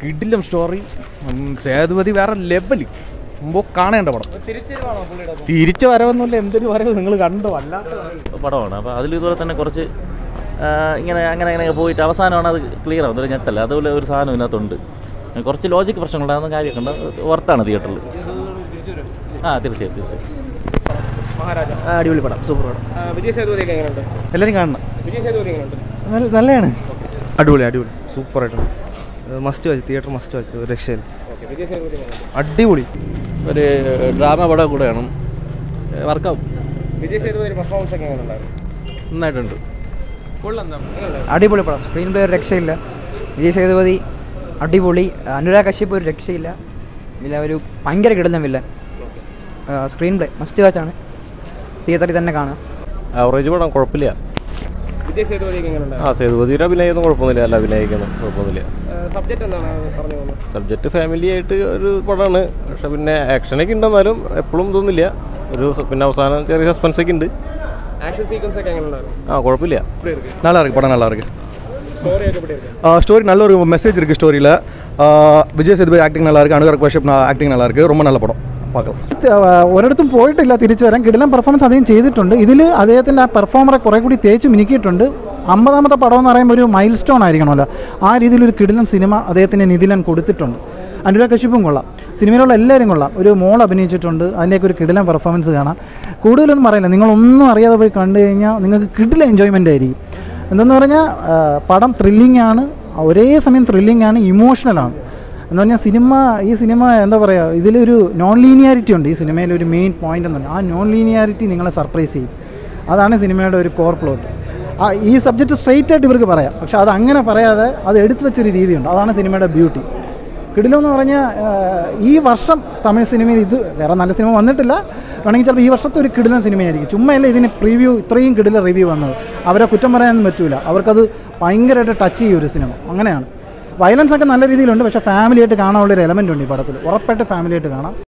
കിടിലം സ്റ്റോറി സേതുപതി വേറെ ലെവല് മുമ്പ് കാണേണ്ട പടം തിരിച്ചു വരവൊന്നുമില്ല എന്തൊരു വരവ് നിങ്ങൾ കണ്ടോ അല്ലാത്ത പടമാണ് അപ്പോൾ അതിൽ ഇതുപോലെ തന്നെ കുറച്ച് ആ, ഇങ്ങനെ അങ്ങനെ അങ്ങനെ പോയിട്ട് അവസാനമാണ് അത് ക്ലിയർ ആവുന്നത് ഒരു ഞെട്ടല്ല അതുപോലെ ഒരു സാധനം ഇതിനകത്തുണ്ട് കുറച്ച് ലോജിക്ക് പ്രശ്നങ്ങളുണ്ടാകുന്ന കാര്യമൊക്കെ ഉണ്ട് വർത്താണ് തിയേറ്ററിൽ ആ തീർച്ചയായും തീർച്ചയായും മഹാരാജ അടിപൊളി പടം സൂപ്പർ പടം ആ, വിജയ് സേതുപതിയൊക്കെ എങ്ങനെയുണ്ട് എല്ലാവരും കാണണം വിജയ് സേതുപതി എങ്ങനെയുണ്ട് നല്ല നല്ലതാണ് അടിപൊളി അടിപൊളി സൂപ്പറായിട്ട് must watch theatre must watch ഒരു രക്ഷയില്ല ഓക്കെ വിജയ് സേതുപതി എങ്ങനെയുണ്ട് അടിപൊളി ഒരു ഡ്രാമ പടം കൂടെയാണ് വർക്കാവും വിജയ് സേതുപതി പെർഫോമൻസ് ഒക്കെ എങ്ങനെയുണ്ടായിരുന്നു നന്നായിട്ടുണ്ട് അടിപൊളി പടം സ്ക്രീൻ പ്ലേ ഒരു രക്ഷയില്ല വിജയ് സേതുപതി അടിപൊളി അനുരാഗ് കശ്യപ് ഒരു രക്ഷയില്ല ഇല്ല ഒരു ഭയങ്കര കിടലം വില്ല സ്ക്രീൻ പ്ലേ മസ്റ്റ് വാച്ചാണ് തിയേറ്ററിൽ തന്നെ കാണുക ആവറേജ് പടം കുഴപ്പമില്ല വിജയ് സേതുപതിയൊക്കെ ആ എങ്ങനെയുണ്ടായിരുന്നു സേതുപതിയുടെ അഭിനയൊന്നും കുഴപ്പമൊന്നുമില്ല അല്ല അഭിനയിക്കുന്നു കുഴപ്പമൊന്നുമില്ല സബ്ജക്റ്റ് എന്താണ് പറഞ്ഞു പോകുന്നത് സബ്ജക്റ്റ് ഫാമിലി ആയിട്ട് ഒരു പടമാണ് പക്ഷെ പിന്നെ ആക്ഷനൊക്കെ ഉണ്ടെന്നാലും എപ്പോഴും ഇതൊന്നുമില്ല ഒരു സ- പിന്നെ അവസാനം ചെറിയ സസ്പെൻസ് ഒക്കെ ഉണ്ട് ആക്ഷൻ സീക്വൻസ് ഒക്കെ എങ്ങനെയുണ്ടായിരുന്നു ആ കുഴപ്പമില്ല எப்படி இருக்கு நல்லா இருக்கு படம் நல்லா இருக்கு ஸ்டோரி எப்படி இருக்கு ஸ்டோரி நல்ல ஒரு மெசேஜ் இருக்குது ஸ்டோரியில் விஜய் சேதுபதி ஆக்டிங் நல்லா இருக்கு அனுராக் கஷ்யப் ஆக்டிங் நல்லா இருக்கு ரொம்ப நல்ல படம் பார்க்கலாம் ഒരിടത്തും പോയിട്ടില്ല തിരിച്ചു വരാൻ കിടിലം പെർഫോമൻസ് അദ്ദേഹം ചെയ്തിട്ടുണ്ട് ഇതിൽ അദ്ദേഹത്തിൻ്റെ ആ പെർഫോമറെ കുറേ കൂടി തേച്ച് മിനുക്കിയിട്ടുണ്ട് അമ്പതാമത്തെ പടം എന്ന് പറയുമ്പോൾ ഒരു മൈൽ സ്റ്റോൺ ആയിരിക്കണമല്ലോ ആ രീതിയിൽ ഒരു കിടിലം സിനിമ അദ്ദേഹത്തിന് നിതിലൻ കൊടുത്തിട്ടുണ്ട് അനുരാഗ് കശ്യപ്പും കൊള്ളാം സിനിമയിലുള്ള എല്ലാവരും കൊള്ളാം ഒരു മോൾ അഭിനയിച്ചിട്ടുണ്ട് അതിൻ്റെയൊക്കെ ഒരു കിടിലം പെർഫോമൻസ് കാണാം കൂടുതലൊന്നും പറയില്ല നിങ്ങളൊന്നും അറിയാതെ പോയി കണ്ടു കഴിഞ്ഞാൽ നിങ്ങൾക്ക് കിടിലം എൻജോയ്മെൻ്റ് ആയിരിക്കും എന്തെന്ന് പറഞ്ഞാൽ ആ, പടം ത്രില്ലിംഗ് ആണ് ഒരേ സമയം ത്രില്ലിംഗ് ആണ് ഇമോഷണലാണ് എന്ന് പറഞ്ഞാൽ സിനിമ ഈ സിനിമ എന്താ പറയുക ഇതിലൊരു നോൺ ലീനിയാരിറ്റി ഉണ്ട് ഈ സിനിമയിൽ ഒരു മെയിൻ പോയിന്റ് എന്ന് പറഞ്ഞാൽ ആ നോൺ ലീനിയാരിറ്റി നിങ്ങളെ സർപ്രൈസ് ചെയ്യും അതാണ് സിനിമയുടെ ഒരു കോർ പ്ലോട്ട് ആ ഈ സബ്ജക്റ്റ് സ്ട്രെയിറ്റ് ആയിട്ട് ഇവർക്ക് പറയാം പക്ഷെ അത് അങ്ങനെ പറയാതെ അത് എടുത്തു വെച്ചൊരു രീതിയുണ്ട് അതാണ് സിനിമയുടെ ബ്യൂട്ടി കിടിലെന്ന് പറഞ്ഞാൽ ഈ വർഷം തമിഴ് സിനിമയിൽ ഇത് വേറെ നല്ല സിനിമ വന്നിട്ടില്ല വേണമെങ്കിൽ ചിലപ്പോൾ ഈ വർഷത്തെ ഒരു കിടിലൻ സിനിമയായിരിക്കും ചുമ്മാ ഇതിന് പ്രീവ്യൂ ഇത്രയും കിടില റിവ്യൂ വന്നത് അവരെ കുറ്റം പറയാനൊന്നും പറ്റൂല അവർക്കത് ഭയങ്കരമായിട്ട് ടച്ച് ചെയ്യും ഒരു സിനിമ അങ്ങനെയാണ് വയലൻസ് ഒക്കെ നല്ല രീതിയിലുണ്ട് പക്ഷേ ഫാമിലിയായിട്ട് കാണാനുള്ള ഒരു എലമെൻ്റ് ഉണ്ട് ഈ പടത്തിൽ ഉറപ്പായിട്ട് ഫാമിലിയായിട്ട് കാണാം